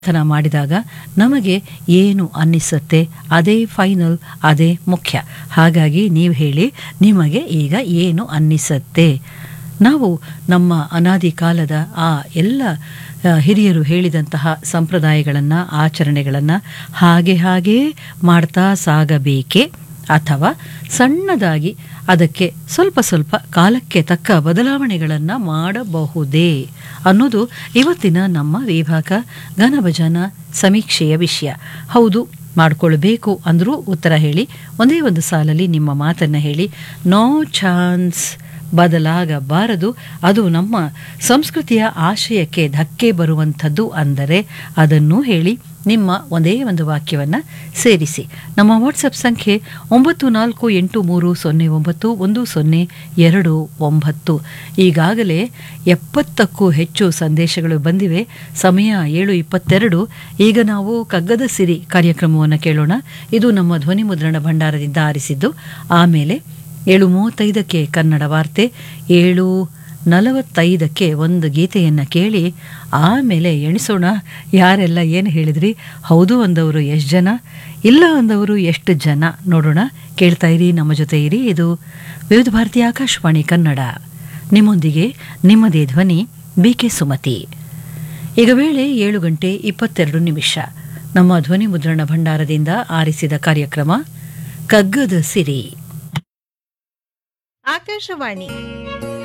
ಮಂಥನ ಮಾಡಿದಾಗ ನಮಗೆ ಏನು ಅನ್ನಿಸುತ್ತೆ ಅದೇ ಫೈನಲ್ ಅದೇ ಮುಖ್ಯ ಹಾಗಾಗಿ ನೀವು ಹೇಳಿ ನಿಮಗೆ ಈಗ ಏನು ಅನ್ನಿಸುತ್ತೆ ನಾವು ನಮ್ಮ ಅನಾದಿ ಕಾಲದ ಆ ಎಲ್ಲ ಆ, ಹಿರಿಯರು ಹೇಳಿದಂತಹ ಸಂಪ್ರದಾಯಗಳನ್ನು ಆಚರಣೆಗಳನ್ನು ಹಾಗೆ ಹಾಗೇ ಮಾಡ್ತಾ ಸಾಗಬೇಕೇ ಅಥವಾ ಸಣ್ಣದಾಗಿ ಅದಕ್ಕೆ ಸ್ವಲ್ಪ ಸ್ವಲ್ಪ ಕಾಲಕ್ಕೆ ತಕ್ಕ ಬದಲಾವಣೆಗಳನ್ನು ಮಾಡಬಹುದೇ ಅನ್ನೋದು ಇವತ್ತಿನ ನಮ್ಮ ವಿಭಾಗ ಘನಭಜನ ಸಮೀಕ್ಷೆಯ ವಿಷಯ ಹೌದು ಮಾಡಿಕೊಳ್ಬೇಕು ಅಂದರೂ ಉತ್ತರ ಹೇಳಿ ಒಂದೇ ಒಂದು ಸಾಲಲ್ಲಿ ನಿಮ್ಮ ಮಾತನ್ನು ಹೇಳಿ ನೋ ಚಾನ್ಸ್ ಬದಲಾಗಬಾರದು ಅದು ನಮ್ಮ ಸಂಸ್ಕೃತಿಯ ಆಶಯಕ್ಕೆ ಧಕ್ಕೆ ಬರುವಂಥದ್ದು ಅಂದರೆ ಅದನ್ನು ಹೇಳಿ ನಿಮ್ಮ ಒಂದೇ ಒಂದು ವಾಕ್ಯವನ್ನು ಸೇರಿಸಿ ನಮ್ಮ ವಾಟ್ಸಪ್ ಸಂಖ್ಯೆ ಒಂಬತ್ತು ನಾಲ್ಕು ಎಂಟು ಮೂರು ಸೊನ್ನೆ ಒಂಬತ್ತು ಒಂದು ಸೊನ್ನೆ ಎರಡು ಒಂಬತ್ತು ಈಗಾಗಲೇ ಎಪ್ಪತ್ತಕ್ಕೂ ಹೆಚ್ಚು ಸಂದೇಶಗಳು ಬಂದಿವೆ ಸಮಯ ಏಳು ಇಪ್ಪತ್ತೆರಡು ಈಗ ನಾವು ಕಗ್ಗದ ಸಿರಿ ಕಾರ್ಯಕ್ರಮವನ್ನು ಕೇಳೋಣ ಇದು ನಮ್ಮ ಧ್ವನಿ ಮುದ್ರಣ ಭಂಡಾರದಿಂದ ಆರಿಸಿದ್ದು ಆಮೇಲೆ ಏಳು ಮೂವತ್ತೈದಕ್ಕೆ ಕನ್ನಡ ವಾರ್ತೆ ಏಳು ನಲವತ್ತೈದಕ್ಕೆ ಒಂದು ಗೀತೆಯನ್ನು ಕೇಳಿ ಆಮೇಲೆ ಎಣಿಸೋಣ ಯಾರೆಲ್ಲ ಏನು ಹೇಳಿದ್ರಿ ಹೌದು ಅಂದವರು ಎಷ್ಟು ಜನ ಇಲ್ಲ ಅಂದವರು ಎಷ್ಟು ಜನ ನೋಡೋಣ ಕೇಳ್ತಾ ಇರಿ ನಮ್ಮ ಜೊತೆ ಇರಿ ಇದು ವಿವಿಧ ಭಾರತಿ ಆಕಾಶವಾಣಿ ಕನ್ನಡ ನಿಮ್ಮೊಂದಿಗೆ ನಿಮ್ಮದೇ ಧ್ವನಿ ಬಿ ಕೆ ಸುಮತಿ ಈಗ ವೇಳೆ ಏಳು ಗಂಟೆ ಇಪ್ಪತ್ತೆರಡು ನಿಮಿಷ ನಮ್ಮ ಧ್ವನಿ ಮುದ್ರಣ ಭಂಡಾರದಿಂದ ಆರಿಸಿದ ಕಾರ್ಯಕ್ರಮ ಕಗ್ಗದ ಸಿರಿ ಆಕಾಶವಾಣಿ